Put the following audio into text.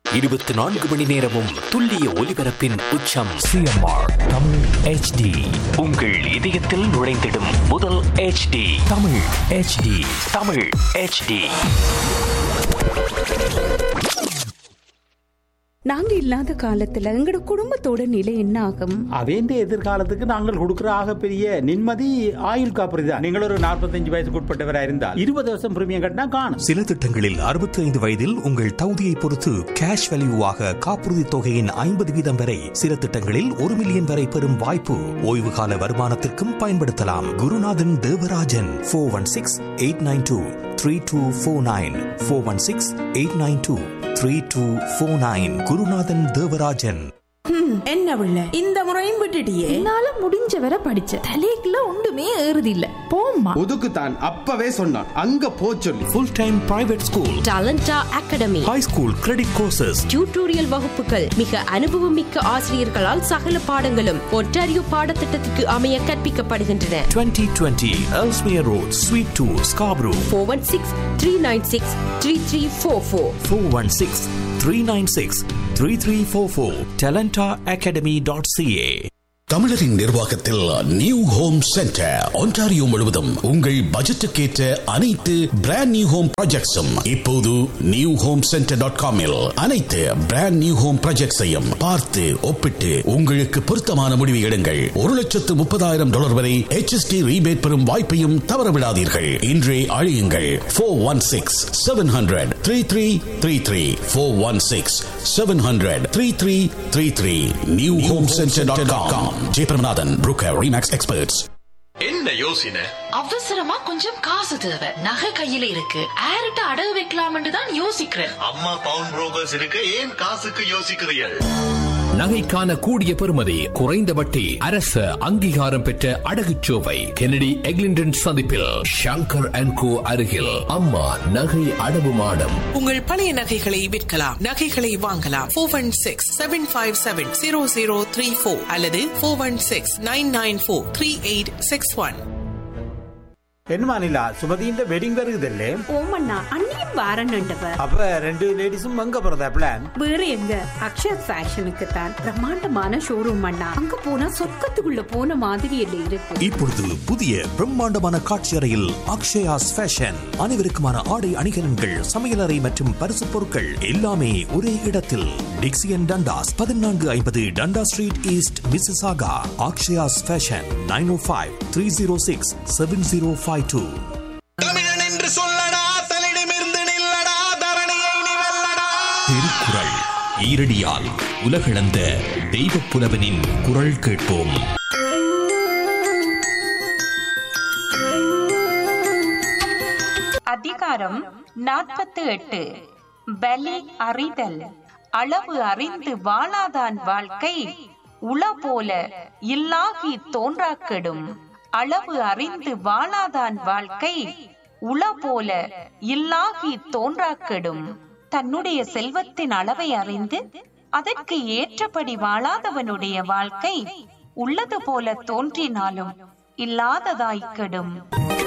இருபத்தி நான்கு மணி நேரமும் துல்லிய ஒலிபரப்பின் உச்சம் சிஎம்ஆர் தமிழ் ஹெச்டி உங்கள் இதயத்தில் நுழைந்திடும் முதல் HD Tamil HD Tamil HD நாங்க இல்லாத காலத்துல எங்கட குடும்பத்தோட நிலை என்ன ஆகும் அவேந்த எதிர்காலத்துக்கு நாங்கள் கொடுக்கிற ஆகப்பெரிய நிம்மதி ஆயுள் காப்பீடு தான் நீங்கள் ஒரு நாற்பத்தஞ்சு வயசுக்கு உட்பட்டவராக இருந்தால் இருபது வருஷம் பிரீமியம் கட்டினா காணும் சில திட்டங்களில் 65 வயதில் உங்கள் தகுதியை பொறுத்து கேஷ் வேல்யூவாக காப்புறுதி தொகையின் ஐம்பது வீதம் வரை சில திட்டங்களில் ஒரு மில்லியன் வரை பெறும் வாய்ப்பு ஓய்வு கால வருமானத்திற்கும் பயன்படுத்தலாம் Gurunathan Devarajan four one six eight nine two three two four nine four one six eight nine two three two four nine Gurunathan Devarajan என்ன பிள்ளை இந்த முறையும் விட்டுட்டியே என்னால முடிஞ்ச வரை படிச்ச தலைக்குள்ள ஒன்றுமே ஏறுது இல்ல போம்மா ஒதுக்குத்தான் அப்பவே சொன்னான் அங்க போ சொல்லி full time private school Talenta academy high school credit courses tutorial வகுப்புகள் மிக அனுபவமிக்க ஆசிரியர்களால் சகல பாடங்களும் ஒன்டாரியோ பாடத்திட்டத்துக்கு அமைய கற்பிக்கப்படுகின்றன 2020 Ellesmere Road, Suite 2, Scarborough, four one six three nine six three three four four 416 396 3344, talentaacademy.ca. தமிழரின் நிர்வாகத்தில் நியூ ஹோம் சென்டர் ஒன்டாரியோ முழுவதும் உங்கள் பட்ஜெட்டுக்கேற்ற அனைத்து பிராண்ட் நியூ ஹோம் ப்ராஜெக்ட்ஸும் இப்போது நியூ ஹோம் சென்டர் டாட் காமில் அனைத்து பிராண்ட் நியூ ஹோம் ப்ராஜெக்ட்ஸையும் பார்த்து ஒப்பிட்டு உங்களுக்கு பொருத்தமான முடிவு எடுங்கள் ஒரு லட்சத்து முப்பதாயிரம் டாலர் வரை HST ரீபேட் பெறும் வாய்ப்பையும் தவறவிடாதீர்கள் இன்றே அழியுங்கள் four one six seven hundred three three three three four one six seven hundred three three three three new home centre dot com Jayabramanathan broker Remax experts என்ன யோசனை அவசரமா கொஞ்சம் காசு தேவை நகை கையில இருக்கு ஆரிட்ட அடகு வைக்கலாம்னு தான் யோசிக்கிறேன் அம்மா பவுன் புரோக்கர்ஸ் இருக்கு ஏன் காசுக்கு யோசிக்கிறீர்கள் நகைக்கான கூடிய பெறுமதி குறைந்த வட்டி அரச அங்கீகாரம் பெற்ற அடகுச்சோவை கெனடி எக்லிண்டன் சந்திப்பில் ஷங்கர் அண்ட் கோ அருகில் அம்மா நகை அடவு மாடம் உங்கள் பழைய நகைகளை விற்கலாம் நகைகளை வாங்கலாம் four one six seven five seven zero zero three four அல்லது four one six nine nine four three eight six one என்னமா நிலா சுமதியின் வெட்டிங் வருகுதல்லே ஓமண்ணா அண்ணியும் வாரன்னுண்டவ அப்ப ரெண்டு லேடிஸும் அங்க போறதா பிளான் வேற எங்க அக்ஷயா ஃபேஷனுக்கு தான் பிரம்மாண்டமான ஷோரூம் அண்ணா அங்க போனா சொர்க்கத்துக்குள்ள போன மாதிரி இல்ல இருக்கு இப்பொழுது புதிய பிரம்மாண்டமான காட்சி அறையில் அக்ஷயாஸ் ஃபேஷன் அனைவருக்குமான ஆடை அணிகலன்கள் சமையலறை மற்றும் பரிசு பொருட்கள் எல்லாமே ஒரே இடத்தில் டிக்சியன் டண்டாஸ் பதினான்கு ஐம்பது Dundas street east Mississauga Akshaya's fashion nine O five three zero six seven zero five two தமிழன் என்று சொல்லடா தலிடமிருந்து நில்லடா தரணியை நீ வெல்லடா திருக்குறள் ஈரடியால் உலகளந்த தெய்வப் புலவனின் குரல் கேட்போம் அதிகாரம் நாற்பத்து எட்டு பலி அறிதல் அளவு அறிந்து வாழாதான் வாழ்க்கை உள போல இல்லாகி தோன்றாக்கெடும் அளவு அறிந்து வாழாதான் வாழ்க்கை உள போல இல்லாகி தோன்றாக்கெடும் தன்னுடைய செல்வத்தின் அளவை அறிந்து அதற்கு ஏற்றபடி வாழாதவனுடைய வாழ்க்கை உள்ளது போல தோன்றினாலும் இல்லாததாய்க்கெடும்